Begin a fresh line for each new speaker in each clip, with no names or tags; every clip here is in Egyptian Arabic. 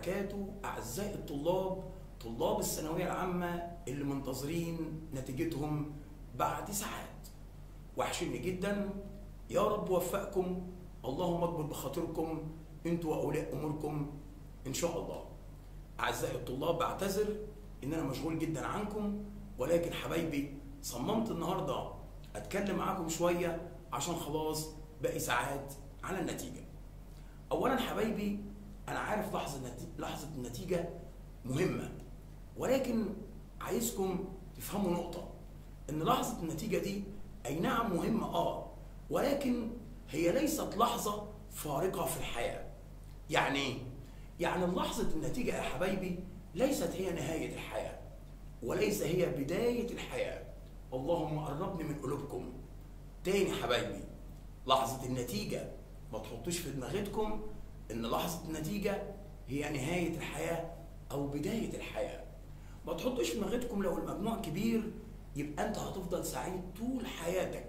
وبركاته أعزائي الطلاب طلاب الثانوية العامة اللي منتظرين نتيجتهم بعد ساعات وحشني جدا يا رب وفقكم اللهم اكبر بخاطركم انتوا واولياء اموركم ان شاء الله اعزائي الطلاب بعتذر ان انا مشغول جدا عنكم ولكن حبايبي صممت النهارده اتكلم معاكم شويه عشان خلاص باقي ساعات على النتيجه اولا حبايبي انا عارف لحظه النتيجة لحظه النتيجه مهمه ولكن عايزكم تفهموا نقطه ان لحظه النتيجه دي اي نعم مهمه اه ولكن هي ليست لحظه فارقه في الحياه يعني ايه يعني لحظه النتيجه يا حبايبي ليست هي نهايه الحياه وليس هي بدايه الحياه اللهم قربني من قلوبكم تاني حبايبي لحظه النتيجه ما تحطوش في دماغتكم ان لحظه النتيجه هي نهايه الحياه او بدايه الحياه ما تحطوش في دماغتكم لو المجموع كبير يبقى انت هتفضل سعيد طول حياتك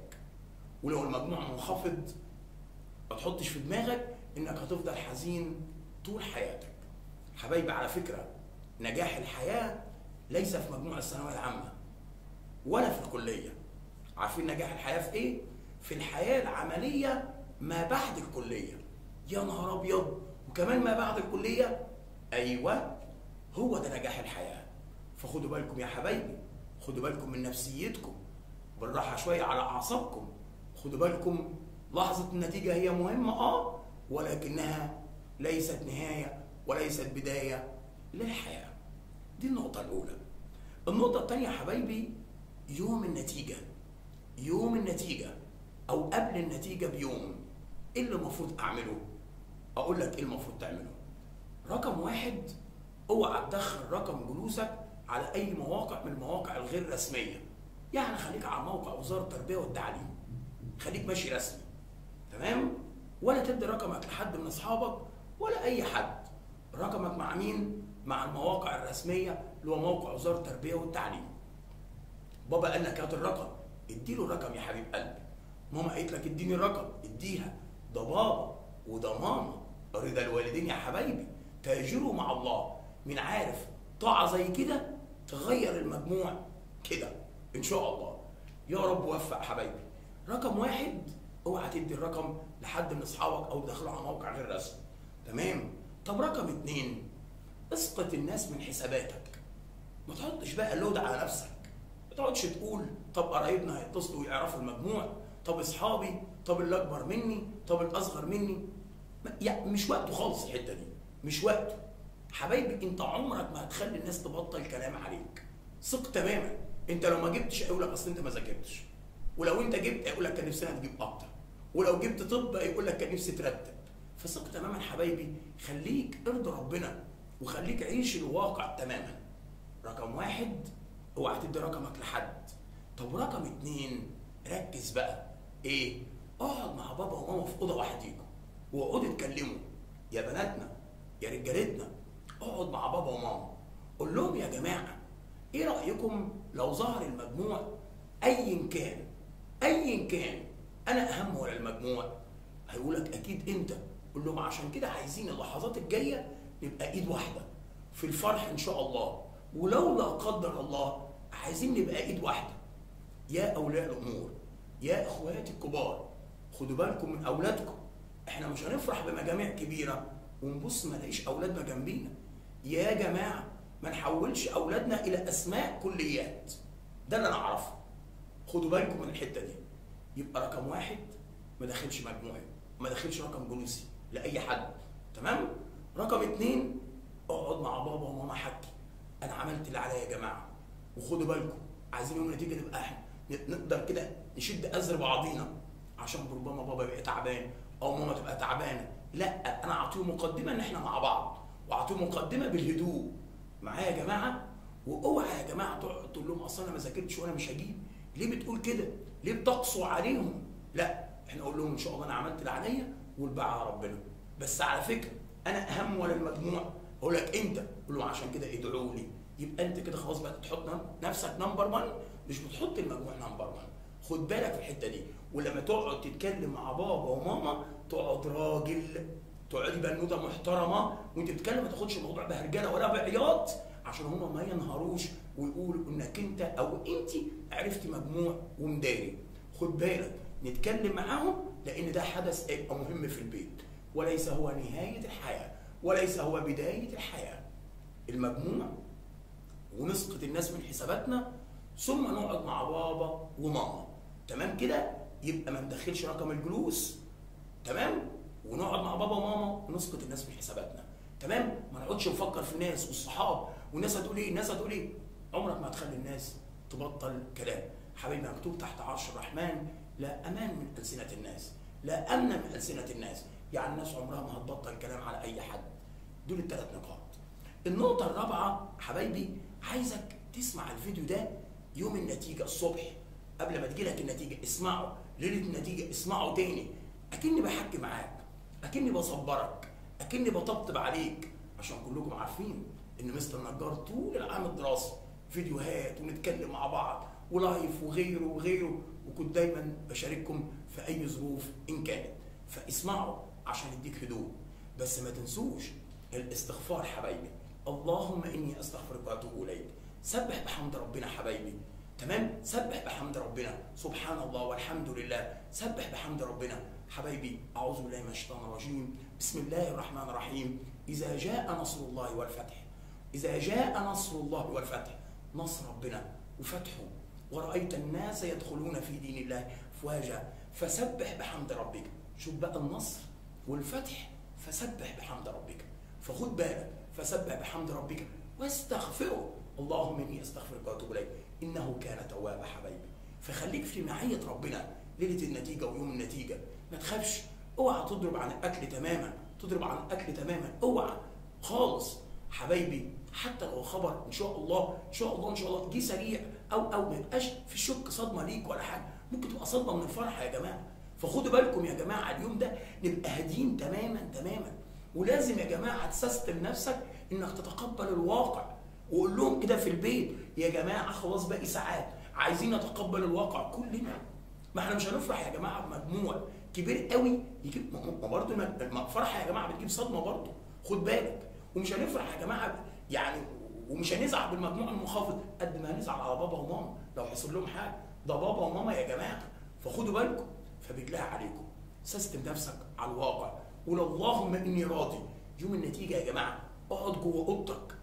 ولو المجموع منخفض ما تحطش في دماغك انك هتفضل حزين طول حياتك حبايبي على فكره نجاح الحياه ليس في مجموع الثانويه العامه ولا في الكليه عارفين نجاح الحياه في ايه في الحياه العمليه ما بعد الكليه يا نهار ابيض وكمان ما بعد الكليه ايوه هو ده نجاح الحياه فخدوا بالكم يا حبايبي خدوا بالكم من نفسيتكم بالراحه شويه على اعصابكم خدوا بالكم لحظه النتيجه هي مهمه اه ولكنها ليست نهايه وليست بدايه للحياه دي النقطه الاولى النقطه الثانيه يا حبايبي يوم النتيجه يوم النتيجه او قبل النتيجه بيوم ايه اللي المفروض اعمله اقول لك ايه المفروض تعمله رقم واحد اوعى تدخل رقم جلوسك على اي مواقع من المواقع الغير رسميه يعني خليك على موقع وزاره التربيه والتعليم خليك ماشي رسمي تمام ولا تدي رقمك لحد من اصحابك ولا اي حد رقمك مع مين مع المواقع الرسميه اللي هو موقع وزاره التربيه والتعليم بابا قال لك هات الرقم اديله الرقم يا حبيب قلبي ماما قالت لك اديني الرقم اديها ده بابا وده ماما رضا الوالدين يا حبايبي تاجروا مع الله مين عارف طاعه زي كده تغير المجموع كده ان شاء الله يا رب وفق حبايبي رقم واحد اوعى تدي الرقم لحد من اصحابك او تدخله على موقع غير رسمي تمام طب رقم اتنين اسقط الناس من حساباتك ما تحطش بقى اللود على نفسك ما تقعدش تقول طب قرايبنا هيتصلوا ويعرفوا المجموع طب اصحابي طب اللي اكبر مني طب الاصغر مني يعني مش وقته خالص الحته دي مش وقته حبايبي انت عمرك ما هتخلي الناس تبطل كلام عليك ثق تماما انت لو ما جبتش هيقول لك اصل انت ما ذاكرتش ولو انت جبت هيقول لك كان نفسنا تجيب اكتر ولو جبت طب هيقول لك كان نفسي ترتب فثق تماما حبايبي خليك ارضي ربنا وخليك عيش الواقع تماما رقم واحد اوعى تدي رقمك لحد طب رقم اتنين ركز بقى ايه اقعد مع بابا وماما في اوضه وحديكم واقعدوا اتكلموا يا بناتنا يا رجالتنا اقعد مع بابا وماما قول لهم يا جماعه ايه رايكم لو ظهر المجموع ايا كان ايا كان انا اهم ولا المجموع هيقول لك اكيد انت قول لهم عشان كده عايزين اللحظات الجايه نبقى ايد واحده في الفرح ان شاء الله ولو لا قدر الله عايزين نبقى ايد واحده يا اولياء الامور يا اخواتي الكبار خدوا بالكم من اولادكم احنا مش هنفرح بمجاميع كبيره ونبص ما نلاقيش اولادنا جنبينا يا جماعه ما نحولش اولادنا الى اسماء كليات ده اللي انا اعرفه خدوا بالكم من الحته دي يبقى رقم واحد ما داخلش مجموعي ما داخلش رقم جلوسي لاي حد تمام رقم اتنين اقعد مع بابا وماما حكي انا عملت اللي عليا يا جماعه وخدوا بالكم عايزين يوم النتيجه نبقى احنا نقدر كده نشد ازر بعضينا عشان ربما بابا يبقى تعبان او ماما تبقى تعبانه لا انا اعطيهم مقدمه ان احنا مع بعض واعطيهم مقدمه بالهدوء معايا يا جماعه واوعى يا جماعه تقعد تقول لهم اصل انا ما ذاكرتش وانا مش هجيب ليه بتقول كده ليه بتقسو عليهم لا احنا نقول لهم ان شاء الله انا عملت اللي عليا والباقي على ربنا بس على فكره انا اهم ولا المجموع اقول لك انت قول لهم عشان كده ادعوا لي يبقى انت كده خلاص بقى تحط نفسك نمبر 1 مش بتحط المجموع نمبر 1 خد بالك في الحته دي ولما تقعد تتكلم مع بابا وماما تقعد راجل تقعدي بنوته محترمه وانت بتتكلم ما تاخدش الموضوع بهرجله ولا بعياط عشان هم ما ينهاروش ويقولوا انك انت او انت عرفتي مجموع ومداري خد بالك نتكلم معاهم لان ده حدث هيبقى مهم في البيت وليس هو نهايه الحياه وليس هو بدايه الحياه المجموع ونسقط الناس من حساباتنا ثم نقعد مع بابا وماما تمام كده يبقى ما ندخلش رقم الجلوس تمام ونقعد مع بابا وماما ونسقط الناس من حساباتنا تمام ما نقعدش نفكر في الناس والصحاب والناس هتقول ايه الناس هتقول ايه عمرك ما هتخلي الناس تبطل كلام حبيبي مكتوب تحت عرش الرحمن لا امان من السنه الناس لا امن من السنه الناس يعني الناس عمرها ما هتبطل كلام على اي حد دول الثلاث نقاط النقطه الرابعه حبايبي عايزك تسمع الفيديو ده يوم النتيجه الصبح قبل ما تجيلك النتيجه اسمعه ليله النتيجه اسمعه تاني اكني بحكي معاك اكني بصبرك اكني بطبطب عليك عشان كلكم عارفين ان مستر نجار طول العام الدراسي فيديوهات ونتكلم مع بعض ولايف وغيره وغيره وكنت دايما بشارككم في اي ظروف ان كانت فاسمعوا عشان يديك هدوء بس ما تنسوش الاستغفار حبايبي اللهم اني استغفرك واتوب اليك سبح بحمد ربنا حبايبي تمام سبح بحمد ربنا سبحان الله والحمد لله سبح بحمد ربنا حبايبي اعوذ بالله من الشيطان الرجيم بسم الله الرحمن الرحيم اذا جاء نصر الله والفتح اذا جاء نصر الله والفتح نصر ربنا وفتحه ورأيت الناس يدخلون في دين الله افواجا فسبح بحمد ربك شوف بقى النصر والفتح فسبح بحمد ربك فخد بالك فسبح بحمد ربك واستغفره اللهم اني استغفرك واتوب اليك انه كان توابا حبايبي فخليك في معيه ربنا ليله النتيجه ويوم النتيجه ما تخافش اوعى تضرب عن الاكل تماما تضرب عن الاكل تماما اوعى خالص حبايبي حتى لو خبر ان شاء الله ان شاء الله ان شاء الله جه سريع او او ما يبقاش في شك صدمه ليك ولا حاجه ممكن تبقى صدمه من الفرحه يا جماعه فخدوا بالكم يا جماعه اليوم ده نبقى هاديين تماما تماما ولازم يا جماعه تسيستم نفسك انك تتقبل الواقع وقول لهم كده في البيت يا جماعه خلاص باقي ساعات عايزين نتقبل الواقع كلنا ما احنا مش هنفرح يا جماعه بمجموع كبير قوي يجيب ما برضه الفرحه يا جماعه بتجيب صدمه برضه خد بالك ومش هنفرح يا جماعه يعني ومش هنزعل بالمجموع المنخفض قد ما هنزعل على بابا وماما لو حصل لهم حاجه ده بابا وماما يا جماعه فخدوا بالكم فبالله عليكم سيستم نفسك على الواقع قول اللهم اني راضي يوم النتيجه يا جماعه اقعد جوه اوضتك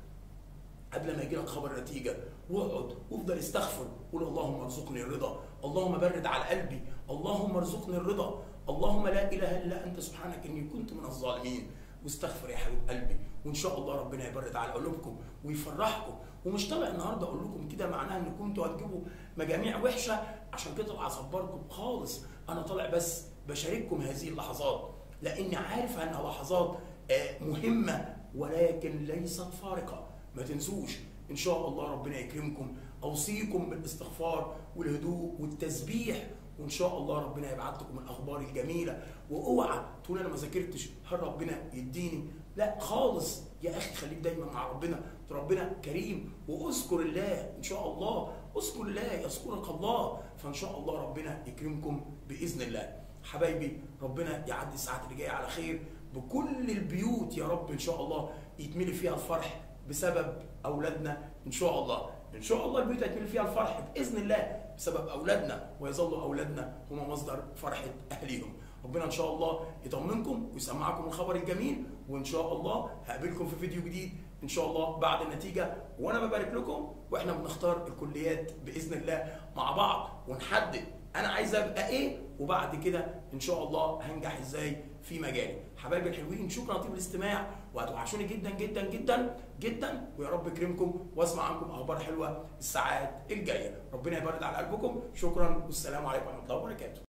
قبل ما يجي لك خبر النتيجه واقعد وافضل استغفر قول اللهم ارزقني الرضا اللهم برد على قلبي اللهم ارزقني الرضا اللهم لا اله الا انت سبحانك اني كنت من الظالمين واستغفر يا حبيب قلبي وان شاء الله ربنا يبرد على قلوبكم ويفرحكم ومش طالع النهارده اقول لكم كده معناها ان كنتوا هتجيبوا مجاميع وحشه عشان كده طالع اصبركم خالص انا طالع بس بشارككم هذه اللحظات لاني عارف انها لحظات مهمه ولكن ليست فارقه ما تنسوش ان شاء الله ربنا يكرمكم اوصيكم بالاستغفار والهدوء والتسبيح وان شاء الله ربنا يبعت لكم الاخبار الجميله واوعى تقول انا ما ذاكرتش هل ربنا يديني لا خالص يا اخي خليك دايما مع ربنا ربنا كريم واذكر الله ان شاء الله اذكر الله يذكرك الله فان شاء الله ربنا يكرمكم باذن الله حبايبي ربنا يعدي الساعات اللي جايه على خير بكل البيوت يا رب ان شاء الله يتملي فيها الفرح بسبب اولادنا ان شاء الله ان شاء الله البيوت هيتملي فيها الفرح باذن الله بسبب اولادنا ويظل اولادنا هم مصدر فرحه اهليهم ربنا ان شاء الله يطمنكم ويسمعكم الخبر الجميل وان شاء الله هقابلكم في فيديو جديد ان شاء الله بعد النتيجه وانا ببارك لكم واحنا بنختار الكليات باذن الله مع بعض ونحدد انا عايز ابقى ايه وبعد كده ان شاء الله هنجح ازاي في مجالي حبايبي الحلوين شكرا طيب الاستماع وهتوحشوني جدا جدا جدا جدا ويا رب يكرمكم واسمع عنكم اخبار حلوه الساعات الجايه ربنا يبارك على قلبكم شكرا والسلام عليكم ورحمه الله وبركاته